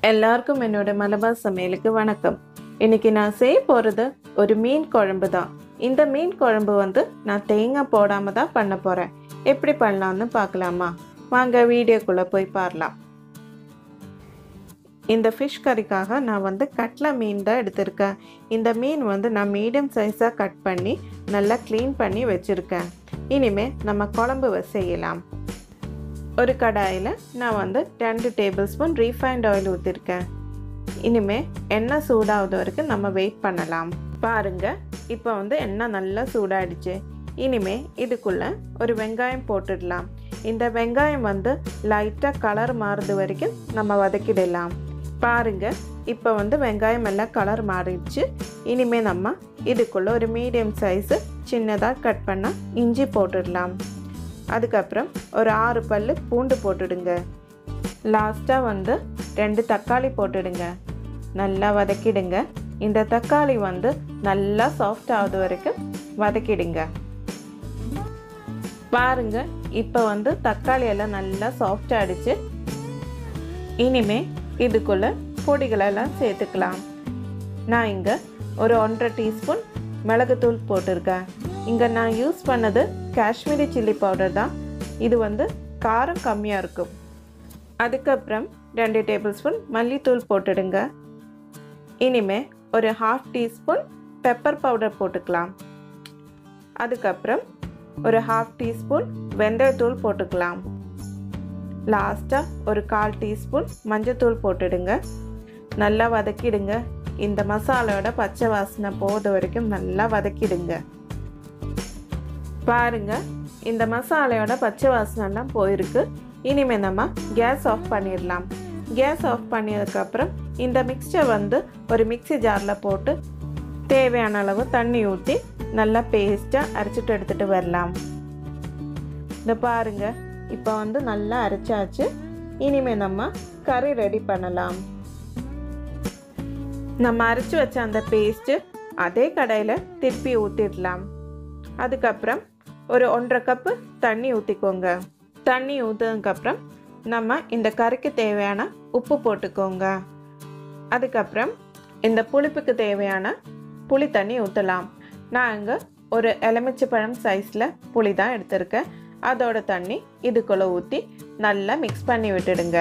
எல்லாருக்கும் என்னோட மலபார் சமையலுக்கு வணக்கம் இன்னைக்கு நான் செய்ய போகிறது ஒரு மீன் குழம்பு தான் இந்த மீன் குழம்பு வந்து நான் தேங்காய் போடாம தான் பண்ண போகிறேன் எப்படி பண்ணலாம்னு பார்க்கலாமா வாங்க வீடியோக்குள்ளே போய் பாரலாம் இந்த ஃபிஷ் கறிக்காக நான் வந்து கட்லா மீன் தான் எடுத்திருக்கேன் இந்த மீன் வந்து நான் மீடியம் சைஸாக கட் பண்ணி நல்லா க்ளீன் பண்ணி வச்சுருக்கேன் இனிமேல் நம்ம குழம்பு வ- செய்யலாம் ஒரு கடாயில் நான் வந்து ரெண்டு டேபிள் ஸ்பூன் ரீஃபைண்ட் ஆயில் ஊற்றிருக்கேன் இனிமே எண்ணெய் சூடாவது வரைக்கும் நம்ம வெயிட் பண்ணலாம் பாருங்க இப்போ வந்து எண்ணெய் நல்லா சூடாயிடுச்சு இனிமே இதுக்குள்ள ஒரு வெங்காயம் போட்டுடலாம் இந்த வெங்காயம் வந்து லைட்டாக கலர் மாறுது வரைக்கும் நம்ம வதக்கிடலாம் பாருங்க இப்போ வந்து வெங்காயம் எல்லாம் கலர் மாறிடுச்சு இனிமே நம்ம இதுக்குள்ள ஒரு மீடியம் சைஸு சின்னதாக கட் பண்ண இஞ்சி போட்டுடலாம் அதுக்கப்புறம் ஒரு ஆறு பல் பூண்டு போட்டுடுங்க லாஸ்ட்டாக வந்து ரெண்டு தக்காளி போட்டுடுங்க நல்லா வதக்கிடுங்க இந்த தக்காளி வந்து நல்லா சாஃப்ட் ஆகுது வரைக்கும் வதக்கிடுங்க பாருங்க இப்போ வந்து தக்காளி எல்லாம் நல்லா சாஃப்ட் ஆயிடுச்சு இனிமே இதுக்குள்ள பொடிகளெல்லாம் சேர்த்துக்கலாம் நான் இங்கே ஒரு ஒன்றரை டீஸ்பூன் மிளகுத்தூள் போட்டிருக்கேன் இங்கே நான் யூஸ் பண்ணது காஷ்மீரி சில்லி பவுடர் தான் இது வந்து காரம் கம்மியாக இருக்கும் அதுக்கப்புறம் ரெண்டு டேபிள் ஸ்பூன் மல்லித்தூள் போட்டுடுங்க இனிமே ஒரு ஹாஃப் டீஸ்பூன் பெப்பர் பவுடர் போட்டுக்கலாம் அதுக்கப்புறம் ஒரு ஹாஃப் டீஸ்பூன் வெந்தயத்தூள் போட்டுக்கலாம் லாஸ்ட்டாக ஒரு கால் டீஸ்பூன் மஞ்சத்தூள் போட்டுடுங்க நல்லா வதக்கிடுங்க இந்த மசாலாவோட பச்சை வாசனை போத வரைக்கும் நல்லா வதக்கிடுங்க பாருங்க இந்த மசாலையோட பச்சை வாசனைலாம் போயிருக்கு இனிமே நம்ம கேஸ் ஆஃப் பண்ணிடலாம் கேஸ் ஆஃப் பண்ணியதுக்கப்புறம் இந்த மிக்சர் வந்து ஒரு மிக்ஸி ஜாரில் போட்டு தேவையான அளவு தண்ணி ஊற்றி நல்லா பேஸ்ட்டாக அரைச்சிட்டு எடுத்துகிட்டு வரலாம் இந்த பாருங்க இப்போ வந்து நல்லா அரைச்சாச்சு இனிமே நம்ம கறி ரெடி பண்ணலாம் நம்ம அரைச்சி வச்ச அந்த பேஸ்ட்டு அதே கடையில் திருப்பி ஊற்றிடலாம் அதுக்கப்புறம் ஒரு ஒன்றரை கப்பு தண்ணி ஊற்றிக்கோங்க தண்ணி ஊற்றுனதுக்கப்புறம் நம்ம இந்த கறிக்கு தேவையான உப்பு போட்டுக்கோங்க அதுக்கப்புறம் இந்த புளிப்புக்கு தேவையான புளி தண்ணி ஊற்றலாம் நான் இங்கே ஒரு எலுமிச்சைப்பழம் சைஸில் புளி தான் எடுத்திருக்கேன் அதோட தண்ணி இதுக்குள்ளே ஊற்றி நல்லா மிக்ஸ் பண்ணி விட்டுடுங்க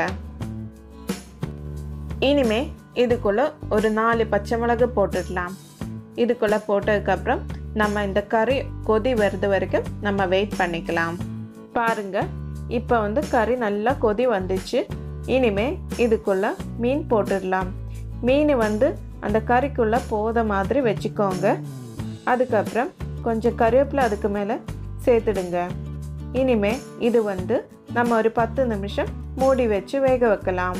இனிமே இதுக்குள்ளே ஒரு நாலு பச்சை மிளகு போட்டுடலாம் இதுக்குள்ளே போட்டதுக்கப்புறம் நம்ம இந்த கறி கொதி வருது வரைக்கும் நம்ம வெயிட் பண்ணிக்கலாம் பாருங்க இப்போ வந்து கறி நல்லா கொதி வந்துச்சு இனிமே இதுக்குள்ளே மீன் போட்டுடலாம் மீன் வந்து அந்த கறிக்குள்ளே போத மாதிரி வச்சுக்கோங்க அதுக்கப்புறம் கொஞ்சம் கருவேப்பிலை அதுக்கு மேலே சேர்த்துடுங்க இனிமே இது வந்து நம்ம ஒரு பத்து நிமிஷம் மூடி வச்சு வேக வைக்கலாம்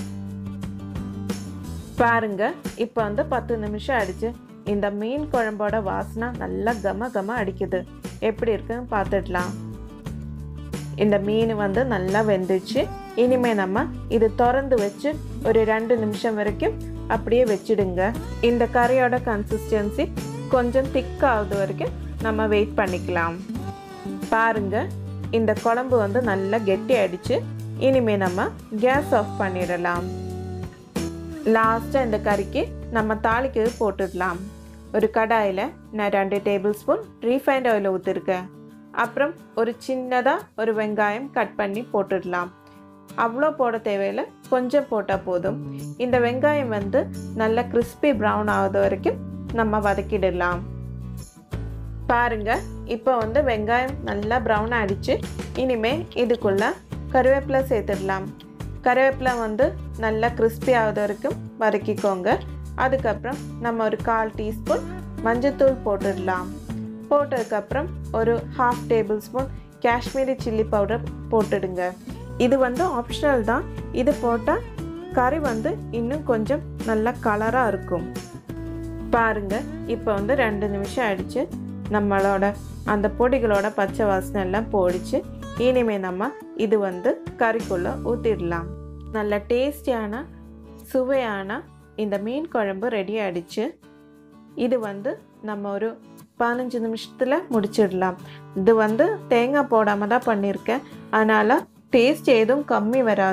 பாருங்க இப்போ வந்து பத்து நிமிஷம் ஆயிடுச்சு இந்த மீன் குழம்போட வாசனை நல்லா கம கம அடிக்குது எப்படி இருக்குன்னு பார்த்துடலாம் இந்த மீன் வந்து நல்லா வெந்துச்சு இனிமே நம்ம இது திறந்து வச்சு ஒரு ரெண்டு நிமிஷம் வரைக்கும் அப்படியே வச்சிடுங்க இந்த கறியோட கன்சிஸ்டன்சி கொஞ்சம் திக் ஆகுது வரைக்கும் நம்ம வெயிட் பண்ணிக்கலாம் பாருங்க இந்த குழம்பு வந்து நல்லா கெட்டி ஆயிடுச்சு இனிமே நம்ம கேஸ் ஆஃப் பண்ணிடலாம் லாஸ்ட்டாக இந்த கறிக்கு நம்ம தாளிக்கு போட்டுடலாம் ஒரு கடாயில் நான் ரெண்டு டேபிள் ஸ்பூன் ரீஃபைண்ட் ஆயில் ஊற்றிருக்கேன் அப்புறம் ஒரு சின்னதாக ஒரு வெங்காயம் கட் பண்ணி போட்டுடலாம் அவ்வளோ போட தேவையில்லை கொஞ்சம் போட்டால் போதும் இந்த வெங்காயம் வந்து நல்லா கிறிஸ்பி ப்ரௌன் ஆகுது வரைக்கும் நம்ம வதக்கிடலாம் பாருங்க இப்போ வந்து வெங்காயம் நல்லா ப்ரௌன் ஆயிடுச்சு இனிமே இதுக்குள்ள கருவேப்பிலை சேர்த்துடலாம் கருவேப்பிலை வந்து நல்லா கிறிஸ்பி ஆகுது வரைக்கும் வதக்கிக்கோங்க அதுக்கப்புறம் நம்ம ஒரு கால் டீஸ்பூன் மஞ்சத்தூள் போட்டுடலாம் போட்டதுக்கப்புறம் ஒரு half table spoon Kashmiri chilli powder போட்டுடுங்க இது வந்து ஆப்ஷனல் தான் இது போட்டால் கறி வந்து இன்னும் கொஞ்சம் நல்லா கலராக இருக்கும் பாருங்க இப்போ வந்து ரெண்டு நிமிஷம் ஆயிடுச்சு நம்மளோட அந்த பொடிகளோட பச்சை வாசனை எல்லாம் போயிடுச்சு இனிமே நம்ம இது வந்து கறிக்குள்ளே ஊற்றிடலாம் நல்ல டேஸ்டியான சுவையான இந்த மீன் குழம்பு ரெடி ஆயிடுச்சு இது வந்து நம்ம ஒரு பதினஞ்சு நிமிஷத்தில் முடிச்சிடலாம் இது வந்து தேங்காய் போடாமல் தான் பண்ணியிருக்கேன் அதனால் டேஸ்ட் எதுவும் கம்மி வராது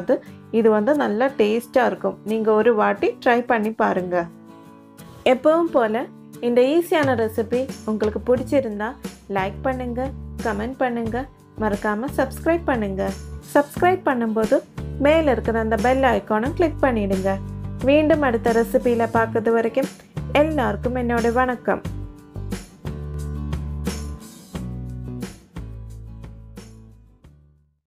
இது வந்து நல்லா டேஸ்ட்டாக இருக்கும் நீங்கள் ஒரு வாட்டி ட்ரை பண்ணி பாருங்கள் எப்பவும் போல் இந்த ஈஸியான ரெசிபி உங்களுக்கு பிடிச்சிருந்தா லைக் பண்ணுங்கள் கமெண்ட் பண்ணுங்கள் மறக்காமல் சப்ஸ்கிரைப் பண்ணுங்கள் சப்ஸ்கிரைப் பண்ணும்போது மேலே இருக்கிற அந்த பெல் ஐக்கானும் கிளிக் பண்ணிடுங்க மீண்டும் அடுத்த ரெசிபியில் பார்க்கறது வரைக்கும் எல்லாருக்கும் என்னோட வணக்கம்